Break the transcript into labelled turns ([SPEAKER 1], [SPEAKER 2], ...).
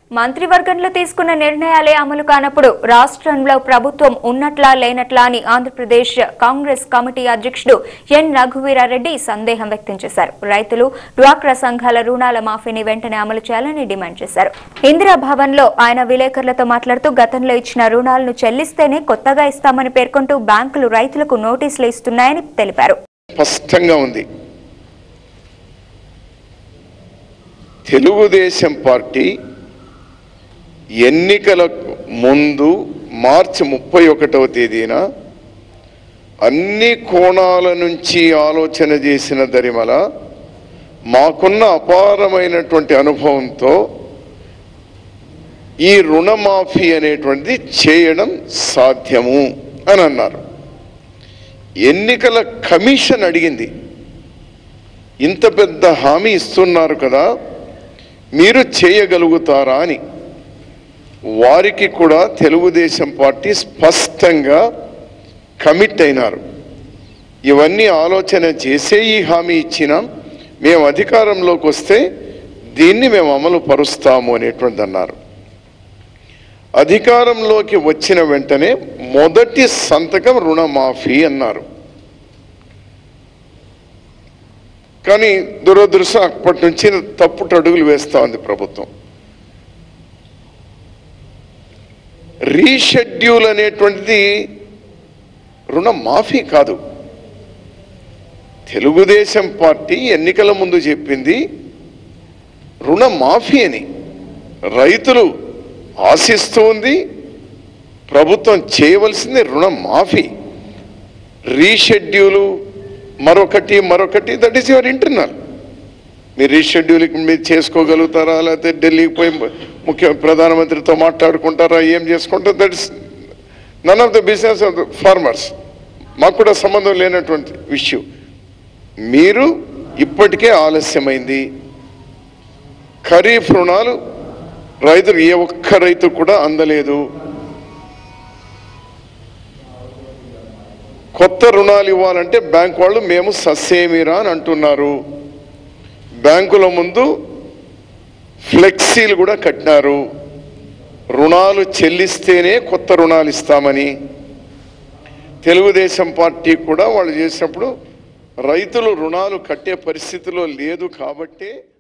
[SPEAKER 1] మంత్రివర్గంలో తీసుకున్న నిర్ణయాలే అమలు కానప్పుడు రాష్ట్రంలో ప్రభుత్వం ఉన్నట్లా లేనట్లా అని ఆంధ్రప్రదేశ్ కాంగ్రెస్ కమిటీ అధ్యక్షుడు ఎన్ రఘువీరారెడ్డి సందేహం వ్యక్తం చేశారు రైతులు డ్వాక్రా సంఘాల రుణాల మాఫీని వెంటనే అమలు చేయాలని డిమాండ్ చేశారు ఇందిరా భవన్ లో ఆయన విలేకరులతో మాట్లాడుతూ గతంలో ఇచ్చిన రుణాలను చెల్లిస్తేనే కొత్తగా ఇస్తామని పేర్కొంటూ బ్యాంకులు రైతులకు నోటీసులు ఇస్తున్నాయని తెలిపారు
[SPEAKER 2] స్పష్టంగా ఉంది తెలుగుదేశం పార్టీ ఎన్నికలకు ముందు మార్చి ముప్పై ఒకటవ తేదీన అన్ని కోణాల నుంచి ఆలోచన చేసిన దరిమల మాకున్న అపారమైనటువంటి అనుభవంతో ఈ రుణమాఫీ అనేటువంటిది చేయడం సాధ్యము అని అన్నారు ఎన్నికల కమిషన్ అడిగింది ఇంత పెద్ద హామీ ఇస్తున్నారు కదా మీరు చేయగలుగుతారా అని వారికి కూడా తెలుగుదేశం పార్టీ స్పష్టంగా కమిట్ అయినారు ఇవన్నీ ఆలోచన చేసే ఈ హామీ ఇచ్చినాం మేము అధికారంలోకి వస్తే దీన్ని మేము అమలు పరుస్తాము అనేటువంటిది అన్నారు అధికారంలోకి వచ్చిన వెంటనే మొదటి సంతకం రుణమాఫీ అన్నారు కానీ దురదృష్టం అప్పటి నుంచి తప్పుడు అడుగులు వేస్తా ఉంది ప్రభుత్వం రీషెడ్యూల్ అనేటువంటిది రుణ మాఫీ కాదు తెలుగుదేశం పార్టీ ఎన్నికల ముందు చెప్పింది రుణ మాఫీ అని రైతులు ఆశిస్తూ ఉంది ప్రభుత్వం చేయవలసింది రుణ మాఫీ రీషెడ్యూలు మరొకటి మరొకటి దట్ ఈస్ యువర్ ఇంటర్నల్ మీరు రీషెడ్యూల్ మీరు చేసుకోగలుగుతారా లేకపోతే ఢిల్లీకి పోయి ముఖ్య ప్రధానమంత్రితో మాట్లాడుకుంటారా ఏం చేసుకుంటారు that is none of the business of the farmers మాకు కూడా సంబంధం లేనటువంటి విషయం మీరు ఇప్పటికే ఆలస్యమైంది ఖరీఫ్ రుణాలు రైతులు ఏ ఒక్క రైతు కూడా అందలేదు కొత్త రుణాలు ఇవ్వాలంటే బ్యాంక్ వాళ్ళు మేము సస్సేమిరా అని అంటున్నారు బ్యాంకుల ముందు ఫ్లెక్సీలు కూడా కట్టినారు రుణాలు చెల్లిస్తేనే కొత్త రుణాలు ఇస్తామని తెలుగుదేశం పార్టీ కూడా వాళ్ళు చేసినప్పుడు రైతులు రుణాలు కట్టే పరిస్థితిలో లేదు కాబట్టే